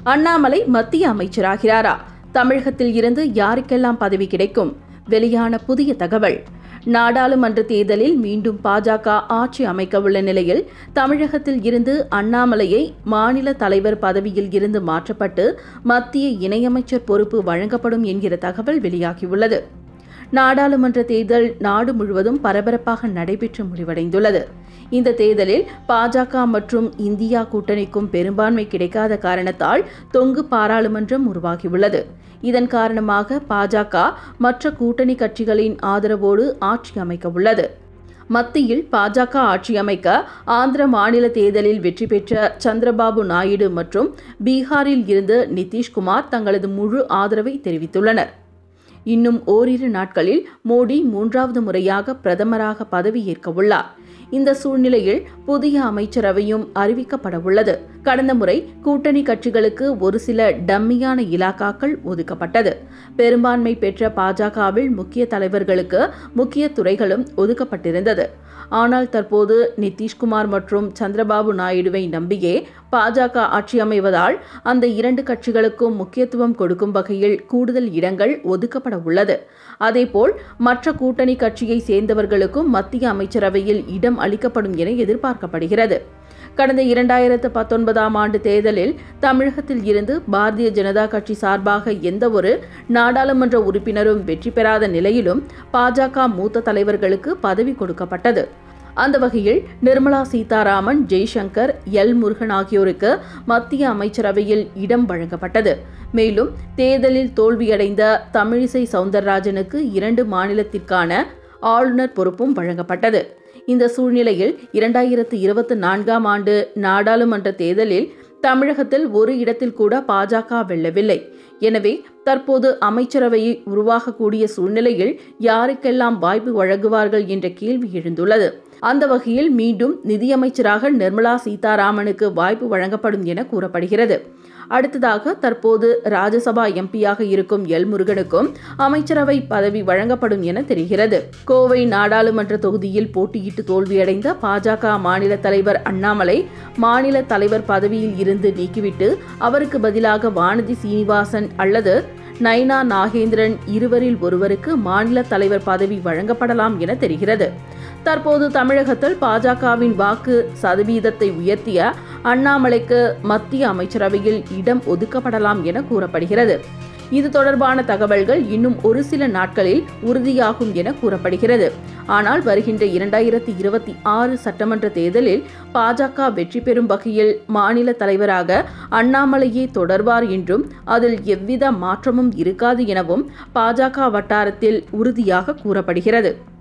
அண்ணாமலை மத்திய அமைச்சராகிறாரா தமிழகத்தில் இருந்து யாருக்கெல்லாம் பதவி கிடைக்கும் வெளியான புதிய தகவல் நாடாளுமன்ற தேர்தலில் மீண்டும் பாஜக ஆட்சி அமைக்கவுள்ள நிலையில் தமிழகத்தில் இருந்து அண்ணாமலையை மாநில தலைவர் பதவியில் இருந்து மாற்றப்பட்டு மத்திய இணையமைச்சர் பொறுப்பு வழங்கப்படும் என்கிற தகவல் வெளியாகியுள்ளது நாடாளுமன்ற தேர்தல் நாடு முழுவதும் பரபரப்பாக நடைபெற்று முடிவடைந்துள்ளது இந்த தேர்தலில் பாஜக மற்றும் இந்தியா கூட்டணிக்கும் பெரும்பான்மை கிடைக்காத காரணத்தால் தொங்கு பாராளுமன்றம் உருவாகியுள்ளது இதன் காரணமாக பாஜக மற்ற கூட்டணி கட்சிகளின் ஆதரவோடு ஆட்சி அமைக்க உள்ளது மத்தியில் பாஜக ஆட்சி அமைக்க ஆந்திர மாநில தேர்தலில் வெற்றி பெற்ற சந்திரபாபு நாயுடு மற்றும் பீகாரில் இருந்து நிதிஷ்குமார் தங்களது முழு ஆதரவை தெரிவித்துள்ளனர் இன்னும் ஓரிரு நாட்களில் மோடி மூன்றாவது முறையாக பிரதமராக பதவியேற்க உள்ளார் இந்த சூழ்நிலையில் புதிய அமைச்சரவையும் அறிவிக்கப்பட உள்ளது கடந்த முறை கூட்டணி கட்சிகளுக்கு ஒரு சில டம்மியான இலாக்காக்கள் ஒதுக்கப்பட்டது பெரும்பான்மை பெற்ற பாஜகவில் முக்கிய தலைவர்களுக்கு முக்கிய துறைகளும் ஒதுக்கப்பட்டிருந்தது ஆனால் தற்போது நிதிஷ்குமார் மற்றும் சந்திரபாபு நாயுடுவை நம்பியே பாஜக ஆட்சி அமைவதால் அந்த இரண்டு கட்சிகளுக்கும் முக்கியத்துவம் கொடுக்கும் வகையில் கூடுதல் இடங்கள் ஒதுக்கப்பட உள்ளது அதேபோல் மற்ற கூட்டணி கட்சியை சேர்ந்தவர்களுக்கும் மத்திய அமைச்சரவையில் இடம் அளிக்கப்படும் என எதிர்பார்க்கப்படுகிறது கடந்த இரண்டாயிரத்து பத்தொன்பதாம் ஆண்டு தேர்தலில் தமிழகத்தில் இருந்து பாரதிய ஜனதா கட்சி சார்பாக எந்தவொரு நாடாளுமன்ற உறுப்பினரும் வெற்றி பெறாத நிலையிலும் பாஜக மூத்த தலைவர்களுக்கு பதவி கொடுக்கப்பட்டது அந்த வகையில் நிர்மலா சீதாராமன் ஜெய்சங்கர் எல் முருகன் ஆகியோருக்கு மத்திய அமைச்சரவையில் இடம் வழங்கப்பட்டது மேலும் தேர்தலில் தோல்வியடைந்த தமிழிசை சவுந்தரராஜனுக்கு இரண்டு மாநிலத்திற்கான ஆளுநர் பொறுப்பும் வழங்கப்பட்டது இந்த சூழ்நிலையில் இரண்டாயிரத்து இருபத்தி நான்காம் ஆண்டு நாடாளுமன்ற தேர்தலில் தமிழகத்தில் ஒரு இடத்தில் கூட பாஜக வெல்லவில்லை எனவே தற்போது அமைச்சரவையை உருவாகக்கூடிய சூழ்நிலையில் யாருக்கெல்லாம் வாய்ப்பு வழங்குவார்கள் என்ற கேள்வி எழுந்துள்ளது அந்த வகையில் மீண்டும் நிதியமைச்சராக நிர்மலா சீதாராமனுக்கு வாய்ப்பு வழங்கப்படும் என கூறப்படுகிறது அடுத்ததாக தற்போது ராஜ்யசபா எம்பியாக இருக்கும் எல் முருகனுக்கும் அமைச்சரவை பதவி வழங்கப்படும் என தெரிகிறது கோவை நாடாளுமன்ற தொகுதியில் போட்டியிட்டு தோல்வியடைந்த பாஜக மாநில தலைவர் அண்ணாமலை மாநில தலைவர் பதவியில் இருந்து நீக்கிவிட்டு அவருக்கு பதிலாக வானதி சீனிவாசன் அல்லது நைனா நாகேந்திரன் இருவரில் ஒருவருக்கு மாநில தலைவர் பதவி வழங்கப்படலாம் என தெரிகிறது தற்போது தமிழகத்தில் பாஜகவின் வாக்கு சதவீதத்தை உயர்த்திய அண்ணாமலைக்கு மத்திய அமைச்சரவையில் இடம் ஒதுக்கப்படலாம் என கூறப்படுகிறது இது தொடர்பான தகவல்கள் இன்னும் ஒரு சில நாட்களில் உறுதியாகும் என கூறப்படுகிறது ஆனால் வருகின்ற இரண்டாயிரத்தி இருபத்தி ஆறு சட்டமன்ற தேர்தலில் பாஜக வெற்றி பெறும் வகையில் மாநில தலைவராக அண்ணாமலையே தொடர்வார் என்றும் அதில் எவ்வித மாற்றமும் இருக்காது எனவும் பாஜக வட்டாரத்தில் உறுதியாக கூறப்படுகிறது